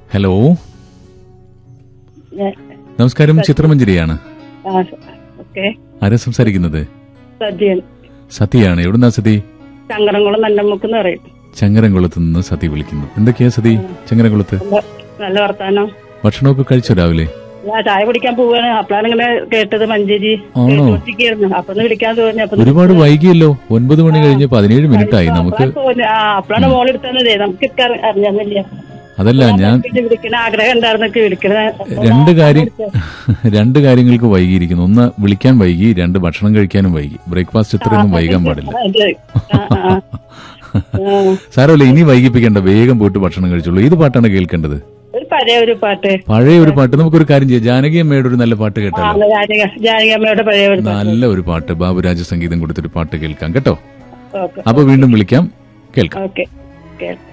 Hello ഞാൻ- നമസ്കാരം ചിത്രമഞ്ജരിയാണ് ആ, ഓക്കെ ആരാ സംസാരിക്കുന്നത് സദ്യൻ സതിയാണ് എവിടുന്നാ സതി ചങ്കരംകുളം നല്ലമുക്കെന്ന് പറയും ചങ്ങരംകുളത്ത് നിന്ന് സതി വിളിക്കുന്നു എന്തൊക്കെയാ സതി ചങ്ങരംകുളത്ത് നല്ല- നല്ല വർത്താനം ഭക്ഷണമൊക്കെ കഴിച്ചോ രാവിലെ ഞാൻ ചായ കുടിക്കാൻ പോവാണ് അപ്പോഴാണ് ഇങ്ങനെ കേട്ടത് മഞ്ചേരി ആണോ? കേട്ടുകൊണ്ടിരിക്കുകയായിരുന്നു അപ്പൊ ഒന്ന് വിളിക്കാൻ തോന്നി അപ്പൊ ഒരുപാട് വൈകിയല്ലോ ഒൻപത് മണി കഴിഞ്ഞ് പതിനേഴ് മിനിറ്റ് ആയി നമുക്ക് അപ്പഴാ തോന്നി ആ അപ്പോഴാണ് മോൾ എടുത്തതേ നമുക്ക് ഇക്ക അറിഞ്ഞില്ല അതല്ല ഞാൻ വിളിക്കണ ആഗ്രഹം ഉണ്ടായിരുന്നൊക്കെ വിളിക്കണ രണ്ട് കാര്യം രണ്ട് കാര്യങ്ങൾക്ക് വൈകിയിരിക്കുന്നു ഒന്ന് വിളിക്കാൻ വൈകി രണ്ട് ഭക്ഷണം കഴിക്കാനും വൈകി ബ്രേക്ക്ഫാസ്റ്റ് ഇത്രയൊന്നും വൈകാൻ പാടില്ല സാരമല്ല ഇനി വൈകിപ്പിക്കേണ്ട വേഗം പോയിട്ട് ഭക്ഷണം കഴിച്ചോളൂ ഏത് പാട്ടാണ് കേൾക്കേണ്ടത് ഒരു പഴയ ഒരു പാട്ട് പഴയ ഒരു പാട്ട് നമുക്കൊരു കാര്യം ചെയ്യാം ജാനകി അമ്മയുടെ ഒരു നല്ല പാട്ട് ആ, കേട്ടാലോ ജാനക ജാനകമ്മയുടെ പഴയ ഒരു പാട്ട് നല്ല ഒരു പാട്ട് ബാബുരാജ സംഗീതം കൊടുത്തൊരു പാട്ട് കേൾക്കാം കേട്ടോ ഓക്കെ അപ്പൊ വീണ്ടും വിളിക്കാം കേൾക്കാം ഓക്കെ കേൾക്കാം